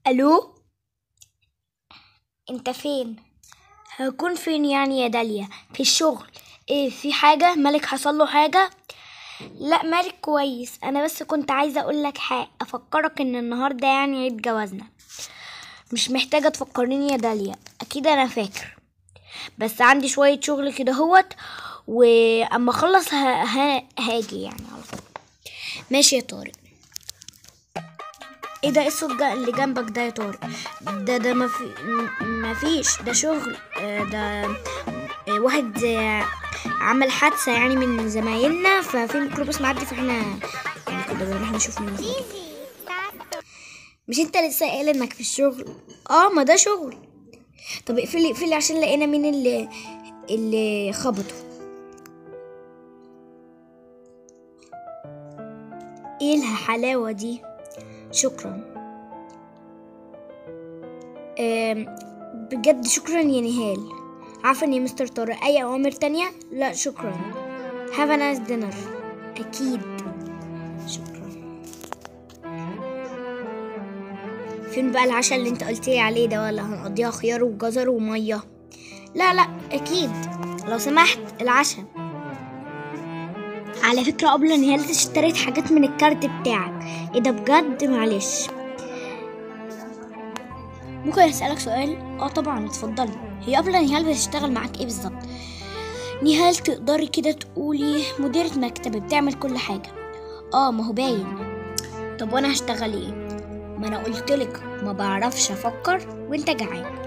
الو انت فين هكون فين يعني يا داليا في الشغل ايه في حاجة مالك حصل له حاجة لا مالك كويس انا بس كنت عايزة اقول لك حاجة افكرك ان النهاردة يعني عيد جوازنا مش محتاجة تفكريني يا داليا اكيد انا فاكر بس عندي شوية شغل كده هوت واما اخلص ه... ه... هاجي يعني على طول ماشي يا طارق ايه ده ايه الصوت جا- اللي جنبك ده يا طارق ده ده ما في ما فيش ده شغل آه، ده آه، واحد آه، عمل حادثة يعني من زمايلنا ففي ميكروباص معدي فاحنا يعني كنا بنروح نشوف مين اللي مش انت لسه قايل انك في الشغل اه ما ده شغل طب اقفلي اقفلي عشان لقينا مين اللي اللي خبطه ايه الحلاوة دي شكرا آم، بجد شكرا يا نهال عارفة يا مستر طارق أي أوامر تانية؟ لا شكرا have a nice dinner أكيد شكرا فين بقى العشاء اللي انت قلتلي عليه ده ولا هنقضيها خيار وجزر ومية لا لا أكيد لو سمحت العشاء على فكرة قبل نهال اشتريت حاجات من الكارت بتاعك ايه ده بجد معلش ممكن اسألك سؤال اه طبعا اتفضلي هي قبل نهال بتشتغل معاك ايه بالظبط نهال تقدري كده تقولي مديرة مكتب بتعمل كل حاجة اه ما هو باين طب وانا هشتغل ايه ما انا قلتلك ما بعرفش افكر وانت جعان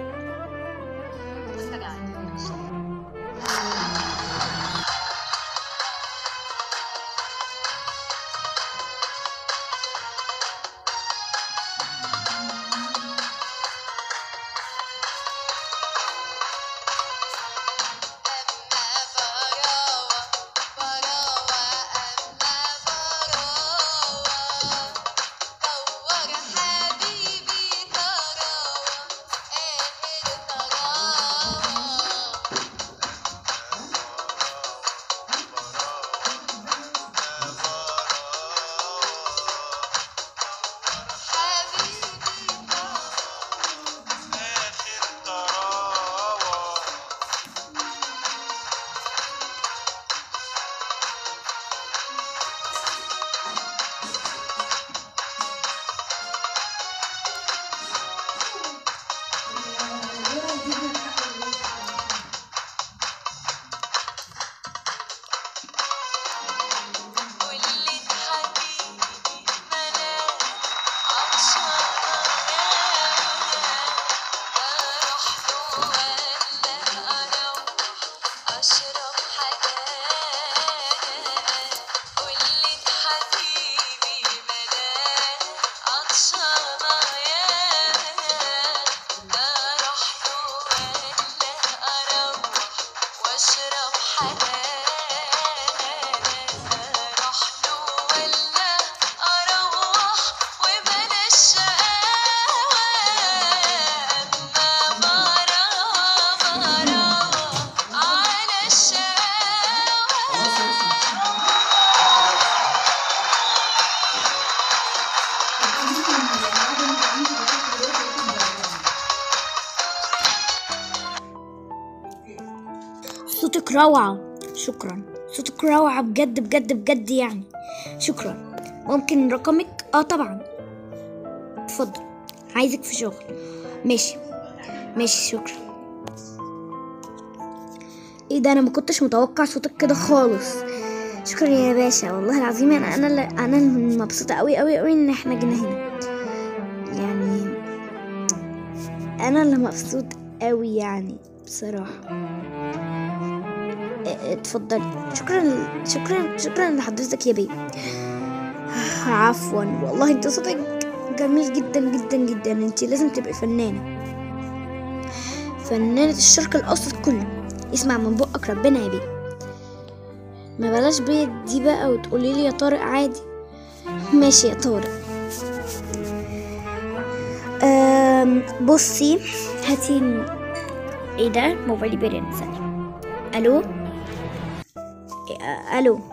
آخر طراوة ولد حبيبي ملاك عطشانة أروح له ولا أروح أشرب حاجات ولد حبيبي ملاك عطشانة أروح له ولا أروح واشرب حاجات اروح له ولا اروح وبلاش شقاوة اما مرة مرة على الشقاوة صوتك روعة شكرا صوتك روعة بجد بجد بجد يعني شكرا ممكن رقمك اه طبعا اتفضل عايزك في شغل ماشي ماشي شكرا ايه ده انا ما كنتش متوقع صوتك كده خالص شكرا يا باشا والله العظيم انا انا اللي انا اللي مبسوطه قوي قوي قوي ان احنا جينا هنا يعني انا اللي مبسوط قوي يعني بصراحه اه، اتفضلي شكرا شكرا شكرا لحضرتك يا بيه عفوا والله انت صوتك جميل جدا جدا جدا انت لازم تبقي فنانة فنانة الشرق الأوسط كله اسمع من بقك ربنا يا بيه ما بلاش بيه دي بقى وتقولي لي يا طارق عادي ماشي يا طارق أم بصي هاتي ايه ده موبايلي بيرن ثانية الو إيه، الو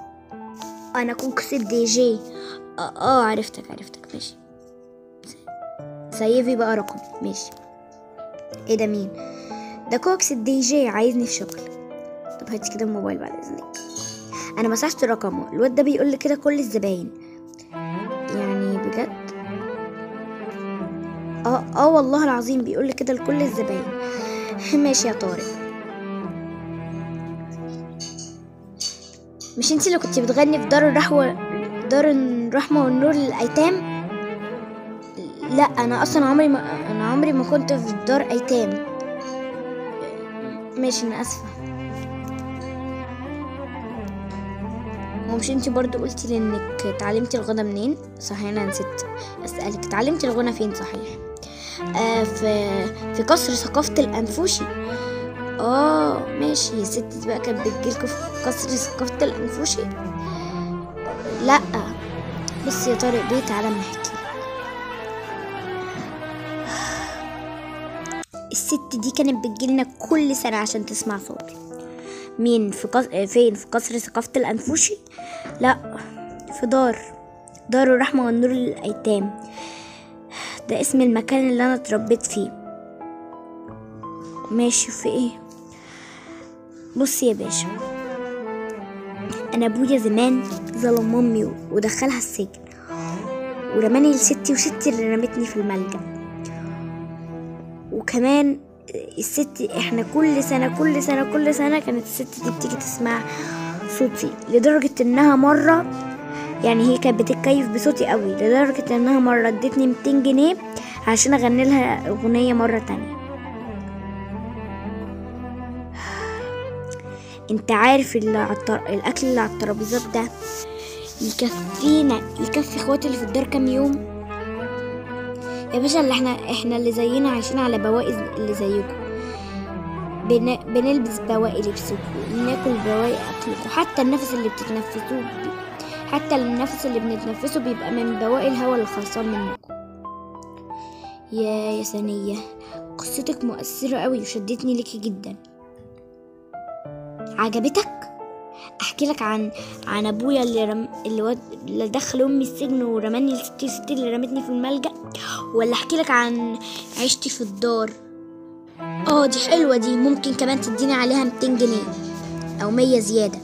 انا كونكس الدي جي اه آه، عرفتك عرفتك ماشي سيفي بقى رقم ماشي ايه ده مين ده كوكس الدي جي عايزني في شغل طب هاتي كده الموبايل بعد اذنك انا مسحت رقمه الواد ده بيقول لي كده كل الزباين يعني بجد اه اه والله العظيم بيقول لي كده لكل الزباين ماشي يا طارق مش انتي اللي كنتي بتغني في دار الرحوة دار الرحمة والنور للأيتام لا أنا أصلا عمري ما أنا عمري ما كنت في دار أيتام ماشي أنا آسفة ومش انتي برضو قلتي لانك اتعلمتي الغنى منين صحيح انا نسيت اسالك اتعلمتي الغنى فين صحيح آه في في قصر ثقافة الأنفوشي اه ماشي يا ستي دي بقى كانت بتجيلكوا في قصر ثقافة الأنفوشي لا بص يا طارق بيه تعالى أما احكي الست دي كانت بتجيلنا كل سنة عشان تسمع صوتي مين في قص... فين في قصر ثقافة الأنفوشي لا في دار دار الرحمة والنور للأيتام ده اسم المكان اللي أنا اتربيت فيه ماشي في ايه بص يا باشا انا ابويا زمان ظلم امي ودخلها السجن ورماني لستي وستي اللي رمتني في الملجأ وكمان الست احنا كل سنة كل سنة كل سنة كانت الست دي بتيجي تسمع صوتي لدرجة انها مرة يعني هي كانت بتتكيف بصوتي قوي لدرجة انها مرة ادتني 200 جنيه عشان اغني لها اغنية مرة تانية انت عارف اللي عالتر... الاكل اللي على الترابيزات ده يكفينا يكفي اخواتي اللي في الدار كام يوم يا باشا اللي احنا احنا اللي زينا عايشين على بواقي اللي زيكم بن... بنلبس بواقي لبسكم بناكل بواقي اكلكم حتى النفس اللي بتتنفسوه بي... حتى النفس اللي بنتنفسه بيبقى من بواقي الهواء اللي خلصان منكم يا يا ثانية قصتك مؤثرة قوي وشدتني ليكي جدا عجبتك احكي لك عن عن ابويا اللي رم... اللي, ود... اللي دخل امي السجن ورماني لستي ستي اللي رمتني في الملجأ ولا احكي لك عن عيشتي في الدار اه دي حلوة دي ممكن كمان تديني عليها 200 جنيه او 100 زيادة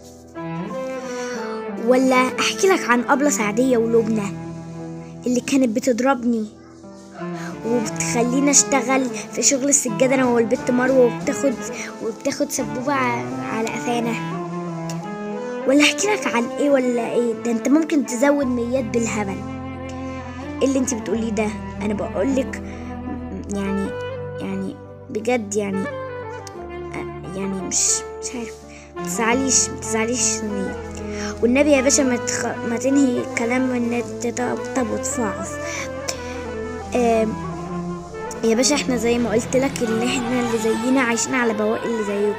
ولا احكي لك عن ابلة سعدية ولبنى اللي كانت بتضربني وبتخليني اشتغل في شغل السجادة انا والبت مروة وبتاخد وبتاخد سبوبة ع- على قفانا ولا احكي لك عن ايه ولا ايه ده انت ممكن تزود ميات بالهبل ايه اللي انت بتقوليه ده انا بقولك م- يعني يعني بجد يعني أ- يعني مش مش عارف ما تزعليش ما تزعليش ثانية والنبي يا باشا ما, تخ... ما تنهي كلام النت تطبطب وتفعص آم، يا باشا احنا زي ما قلت لك اللي احنا اللي زينا عايشين على بواقي اللي زيكم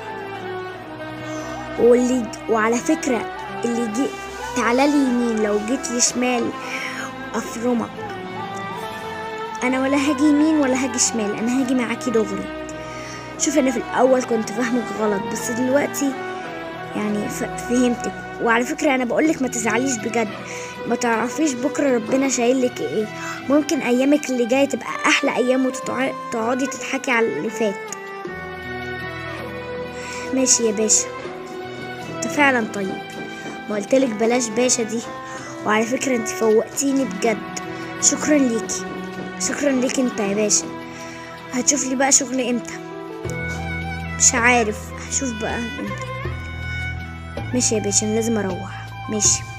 واللي وعلى فكرة اللي جي تعالى لي يمين لو جيت لي شمال افرمك انا ولا هاجي يمين ولا هاجي شمال انا هاجي معاكي دغري شوف انا في الاول كنت فاهمك غلط بس دلوقتي يعني ف- فهمتك وعلى فكرة انا بقولك ما تزعليش بجد ما تعرفيش بكرة ربنا شايل لك ايه ممكن ايامك اللي جاية تبقى احلى ايام وتقعدي تضحكي على اللي فات ماشي يا باشا انت فعلا طيب ما قلتلك بلاش باشا دي وعلى فكرة انت فوقتيني بجد شكرا ليكي شكرا ليكي انت يا باشا هتشوف لي بقى شغل امتى مش عارف هشوف بقى امتى ماشي يا باشا انا لازم اروح ماشي